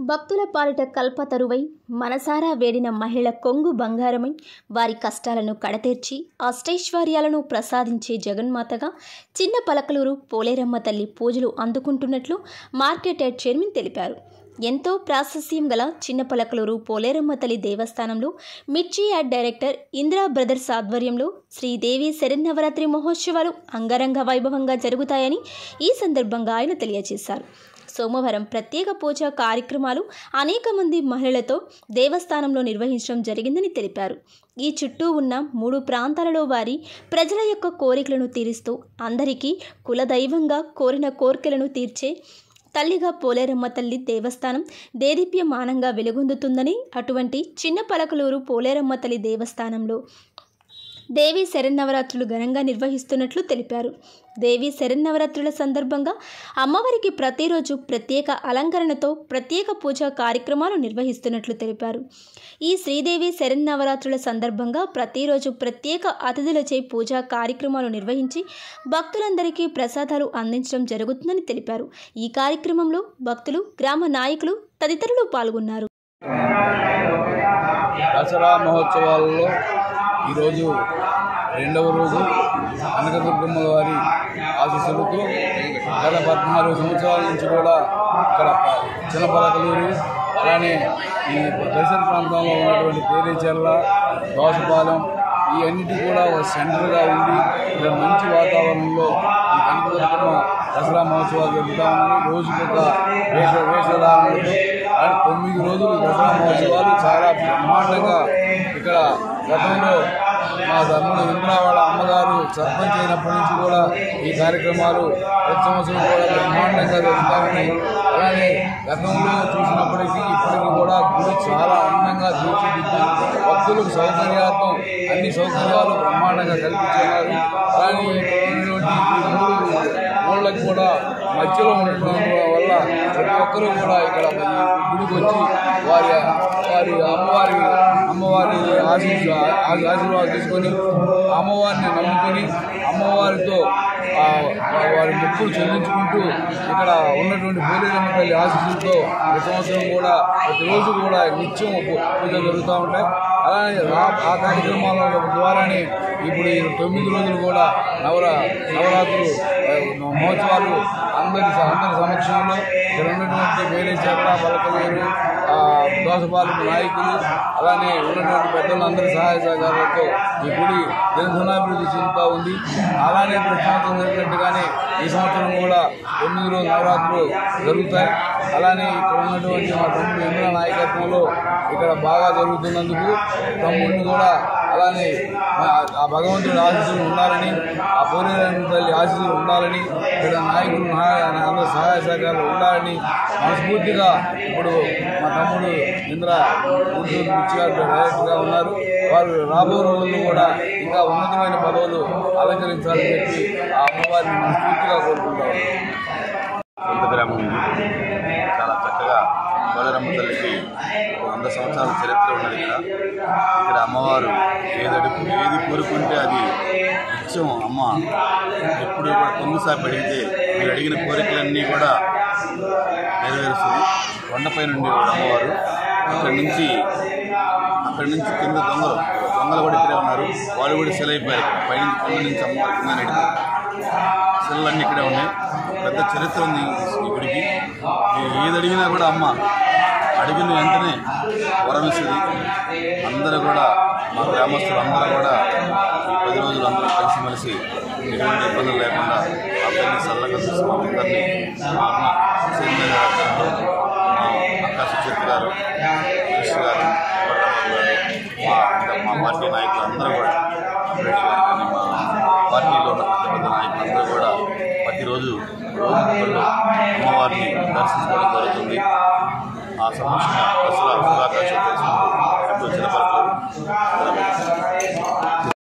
భక్తుల పాలిట కల్పతరువై మనసారా వేడిన మహిళ కొంగు బంగారమై వారి కష్టాలను కడతీర్చి అష్టైశ్వర్యాలను ప్రసాదించే జగన్మాతగా చిన్న పలకలూరు పోలేరమ్మ తల్లి పూజలు అందుకుంటున్నట్లు మార్కెట్ యార్డ్ చైర్మన్ తెలిపారు ఎంతో ప్రాశస్యం గల చిన్న పలకలూరు పోలేరమ్మ తల్లి దేవస్థానంలో మిర్చి యాడ్ డైరెక్టర్ ఇందిరా బ్రదర్స్ ఆధ్వర్యంలో శ్రీదేవి శరన్నవరాత్రి మహోత్సవాలు అంగరంగ వైభవంగా జరుగుతాయని ఈ సందర్భంగా ఆయన తెలియజేశారు సోమవారం ప్రత్యేక పూజా కార్యక్రమాలు అనేక మంది మహిళలతో దేవస్థానంలో నిర్వహించడం జరిగిందని తెలిపారు ఈ చుట్టూ ఉన్న మూడు ప్రాంతాలలో వారి ప్రజల యొక్క కోరికలను తీరుస్తూ అందరికీ కులదైవంగా కోరిన కోరికలను తీర్చే తల్లిగా పోలేరమ్మ తల్లి దేవస్థానం దేదీప్యమానంగా వెలుగొందుతుందని అటువంటి చిన్న పలకలూరు పోలేరమ్మ తల్లి దేవస్థానంలో దేవి శరన్నవరాత్రులు ఘనంగా నిర్వహిస్తున్నట్లు తెలిపారు దేవి శరన్నవరాత్రుల సందర్భంగా అమ్మవారికి ప్రతిరోజు ప్రత్యేక అలంకరణతో ప్రత్యేక పూజా కార్యక్రమాలు నిర్వహిస్తున్నట్లు తెలిపారు ఈ శ్రీదేవి శరన్నవరాత్రుల సందర్భంగా ప్రతిరోజు ప్రత్యేక అతిథులచే పూజా కార్యక్రమాలు నిర్వహించి భక్తులందరికీ ప్రసాదాలు అందించడం జరుగుతుందని తెలిపారు ఈ కార్యక్రమంలో భక్తులు గ్రామ నాయకులు తదితరులు పాల్గొన్నారు దసరా మహోత్సవాలలో ఈరోజు రెండవ రోజు కనకదుర్గమ్మల వారి ఆశీస్సులతో గత పద్నాలుగు సంవత్సరాల నుంచి కూడా ఇక్కడ చిన్నపలకలూరు అలానే ఈ పరిసర ప్రాంతంలో ఉన్నటువంటి పేరేచెర్ల దోసపాలెం ఈ అన్నిటి కూడా ఒక సెంటర్గా ఉండి ఇక్కడ మంచి వాతావరణంలో ఈ కనకదుర్గమ్మ దసరా మహోత్సవాలు జరుగుతూ ఉన్నాయి రోజుకొక వేష వేషధారణలతో కానీ తొమ్మిది రోజులు దసరా మహోత్సవాలు చాలా బ్రహ్మాండంగా ఇక్కడ గతంలో మా తమ్ముడు ఇంద్రా వాళ్ళ అమ్మగారు సర్పంచ్ అయినప్పటి నుంచి కూడా ఈ కార్యక్రమాలు ప్రతి సంవత్సరం కూడా బ్రహ్మాండంగా జరుగుతూ ఉన్నాయి అలానే గతంలో చూసినప్పటికీ ఇప్పటికీ కూడా గుడి చాలా అందంగా తీర్చిదిద్ది భక్తులకు సౌకర్యార్థం అన్ని సౌకర్యాలు బ్రహ్మాండంగా కల్పించున్నారు అలానే ఇక్కడ ఉన్నటువంటి ఈ మూడు ఊళ్ళకి కూడా మధ్యలో ఉండటం వల్ల ప్రతి ఒక్కరూ కూడా ఇక్కడ ఈ గుడికి వచ్చి వారి వారి అమ్మవారి అమ్మవారి ఆశీస్ ఆశీర్వాదం తీసుకొని అమ్మవారిని నమ్ముకొని అమ్మవారితో ఆ, వారి మొక్కులు చెల్లించుకుంటూ ఇక్కడ ఉన్నటువంటి పోలేరమ్మ తల్లి ఆశీస్సులతో ప్రతి సంవత్సరం కూడా ప్రతిరోజు కూడా నిత్యం పూ- పూజలు జరుగుతూ ఉంటాయి అలానే రా- ఆ కార్యక్రమాల ద్వారానే ఇప్పుడు ఈ తొమ్మిది రోజులు కూడా నవర నవరాత్రులు ఆ, మహోత్సవాలు అందరి స- అందరి సమక్షంలో ఇక్కడ ఉన్నటువంటి వేరే చేపల పలకలేరు దోసపాలపు నాయకులు అలానే ఉన్నటువంటి పెద్దలందరి సహాయ సహకారాలతో ఈ గుడి దినధనాభివృద్ధి చెందుతూ ఉంది అలానే ప్రతి సంవత్సరం జరిగినట్టుగానే ఈ సంవత్సరం కూడా తొమ్మిది రోజుల నవరాత్రులు జరుగుతాయి అలానే ఇక్కడ ఉన్నటువంటి మా తమ్ముడు ఇంద్ర నాయకత్వంలో ఇక్కడ బాగా జరుగుతున్నందుకు తమ్ముడిని కూడా అలానే మా- ఆ భగవంతుడి ఆశీస్సులు ఉండాలని ఆ పోలేరమ్మ తల్లి ఆశీస్సులు ఉండాలని ఇక్కడ నాయకులు నా- అందరి సహాయ సహకారాలు ఉండాలని మనస్ఫూర్తిగా ఇప్పుడు మా తమ్ముడు ఇంద్ర గుంటూరు పిచ్చి గారు డైరెక్టర్గా ఉన్నారు వారు రాబో రోజుల్లో కూడా ఇంకా ఉన్నతమైన పదవులు అలంకరించాలని చెప్పి ఆ అమ్మవారిని మనస్ఫూర్తిగా కోరుకుంటారు సొంత గ్రామం ఇది చాలా చక్కగా కోడరమ్మ తల్లికి ఒక వంద సంవత్సరాల చరిత్ర ఉన్నది ఇక్కడ ఇక్కడ అమ్మవారు ఏది ఏది కోరుకుంటే అది నిత్యం అమ్మ ఎప్పుడు కూడా పొంగుసాపి అడిగితే మీరు అడిగిన కోరికలన్నీ కూడా నెరవేరుస్తుంది కొండపై నుండి అమ్మవారు అక్కడి నుంచి అక్కడి నుంచి కింద దొంగలు దొంగలు కూడా ఇక్కడే ఉన్నారు వాళ్ళు కూడా సెల్ అయిపోయారు పైనుంచి కొండ నుంచి అమ్మవారి కింద నడిపారు సెల్లన్నీ ఇక్కడే ఉన్నాయి పెద్ద చరిత్ర ఉంది ఈ గుడికి ఏ- ఏది అడిగినా కూడా అమ్మ అడిగిన వెంటనే వరం ఇస్తుంది అందరూ కూడా మా గ్రామస్తులు అందరూ కూడా ఈ పది రోజులు అందరూ కలిసిమెలిసి ఎటువంటి ఇబ్బందులు లేకుండా ఆ తల్లి చల్లగా చూసి మా అందరినీ మా అమ్మ చైతన్య గారు, మా అక్క సుచిత్ గారు కృష్ణ గారు వరరామ గారు మా ఇంకా మా పార్టీ నాయకులు అందరూ కూడా రెడ్డి గారు కానీ మా పార్టీలో ఉన్న పెద్ద పెద్ద నాయకులందరూ కూడా ప్రతిరోజు రోజు ఒకళ్ళు అమ్మవారిని దర్శించుకోవడం జరుగుతుంది ఆ సమక్షంగా దసరా శుభాకాంక్షలు తెలుసుకుంటూ ఎప్పుడు చిన్నపడతారు